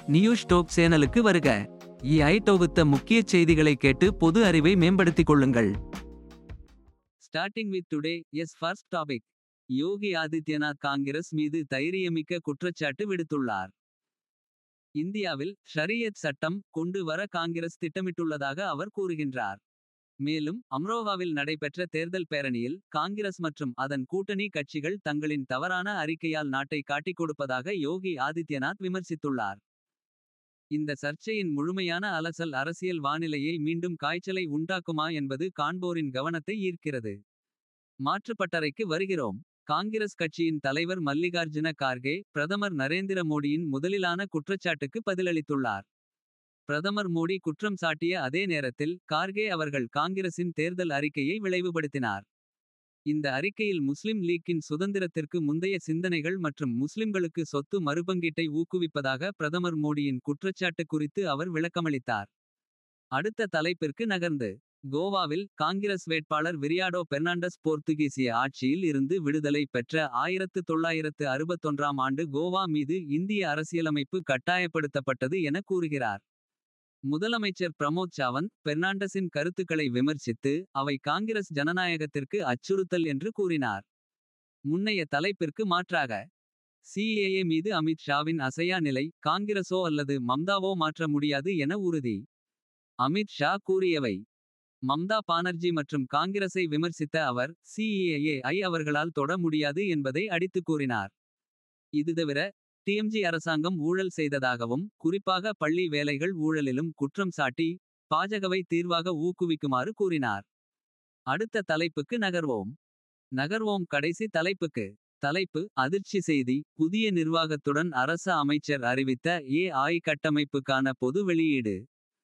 news dope சேனலுக்கு வருக EI தொகுத்த முக்கிய செய்திகளை கேட்டு பொது அறிவை மேம்படுத்திக் கொள்ளுங்கள் starting with today's first topic Yogi Adityanath Congress மீது தைரியமிக்க குற்றச்சாட்டு விடுத்துள்ளார் இந்தியாவில் ஷரியத் சட்டம் கொண்டு வர காங்கிரஸ் திட்டமிட்டுள்ளதாக அவர் கூறுகின்றார் மேலும் அம்ரோகாவில் நடைபெற்ற தேர்தல் பேரணியில் காங்கிரஸ் மற்றும் அதன் கூட்டணி கட்சிகள் தங்களின் தவறான அறிக்கையால் நாட்டை காட்டிக் கொடுப்பதாக யோகி ஆதித்யநாத் விமர்சித்துள்ளார் இந்த சர்ச்சையின் முழுமையான அலசல் அரசியல் வானிலையை மீண்டும் காய்ச்சலை உண்டாக்குமா என்பது காண்போரின் கவனத்தை ஈர்க்கிறது மாற்றுப்பட்டறைக்கு வருகிறோம் காங்கிரஸ் கட்சியின் தலைவர் மல்லிகார்ஜுன கார்கே பிரதமர் நரேந்திர மோடியின் முதலிலான குற்றச்சாட்டுக்கு பதிலளித்துள்ளார் பிரதமர் மோடி குற்றம் சாட்டிய அதே நேரத்தில் கார்கே அவர்கள் காங்கிரசின் தேர்தல் அறிக்கையை விளைவுபடுத்தினார் இந்த அறிக்கையில் முஸ்லிம் லீக்கின் சுதந்திரத்திற்கு முந்தைய சிந்தனைகள் மற்றும் முஸ்லிம்களுக்கு சொத்து மறுபங்கீட்டை ஊக்குவிப்பதாக பிரதமர் மோடியின் குற்றச்சாட்டு குறித்து அவர் விளக்கமளித்தார் அடுத்த தலைப்பிற்கு நகர்ந்து கோவாவில் காங்கிரஸ் வேட்பாளர் விரியாடோ பெர்னாண்டஸ் போர்த்துகீசிய ஆட்சியில் இருந்து விடுதலை பெற்ற ஆயிரத்து தொள்ளாயிரத்து அறுபத்தொன்றாம் ஆண்டு கோவா மீது இந்திய அரசியலமைப்பு கட்டாயப்படுத்தப்பட்டது என கூறுகிறார் முதலமைச்சர் பிரமோத் சாவந்த் பெர்னாண்டஸின் கருத்துக்களை விமர்சித்து அவை காங்கிரஸ் ஜனநாயகத்திற்கு அச்சுறுத்தல் என்று கூறினார் முன்னைய தலைப்பிற்கு மாற்றாக சிஏஏ மீது அமித் ஷாவின் அசையா நிலை காங்கிரஸோ அல்லது மம்தாவோ மாற்ற முடியாது என உறுதி அமித் ஷா கூறியவை மம்தா பானர்ஜி மற்றும் காங்கிரஸை விமர்சித்த அவர் சிஏஏ ஐ அவர்களால் தொட முடியாது என்பதை அடித்துக் கூறினார் இது தவிர டிஎம்ஜி அரசாங்கம் ஊழல் செய்ததாகவும் குறிப்பாக பள்ளி வேலைகள் ஊழலிலும் குற்றம் சாட்டி பாஜகவை தீர்வாக ஊக்குவிக்குமாறு கூறினார் அடுத்த தலைப்புக்கு நகர்வோம் நகர்வோம் கடைசி தலைப்புக்கு தலைப்பு அதிர்ச்சி செய்தி புதிய நிர்வாகத்துடன் அரச அமைச்சர் அறிவித்த ஏஐ கட்டமைப்புக்கான பொது வெளியீடு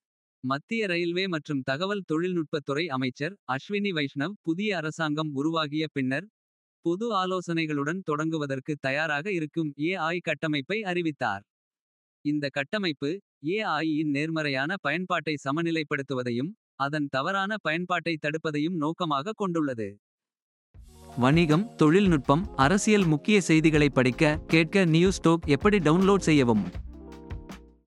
மத்திய ரயில்வே மற்றும் தகவல் தொழில்நுட்பத்துறை அமைச்சர் அஸ்வினி வைஷ்ணவ் புதிய அரசாங்கம் உருவாகிய பின்னர் பொது ஆலோசனைகளுடன் தொடங்குவதற்கு தயாராக இருக்கும் ஏஐ கட்டமைப்பை அறிவித்தார் இந்த கட்டமைப்பு ஏஐயின் நேர்மறையான பயன்பாட்டை சமநிலைப்படுத்துவதையும் அதன் தவறான பயன்பாட்டை தடுப்பதையும் நோக்கமாக கொண்டுள்ளது வணிகம் தொழில்நுட்பம் அரசியல் முக்கிய செய்திகளை படிக்க கேட்க நியூஸ் டோக் எப்படி டவுன்லோட் செய்யவும்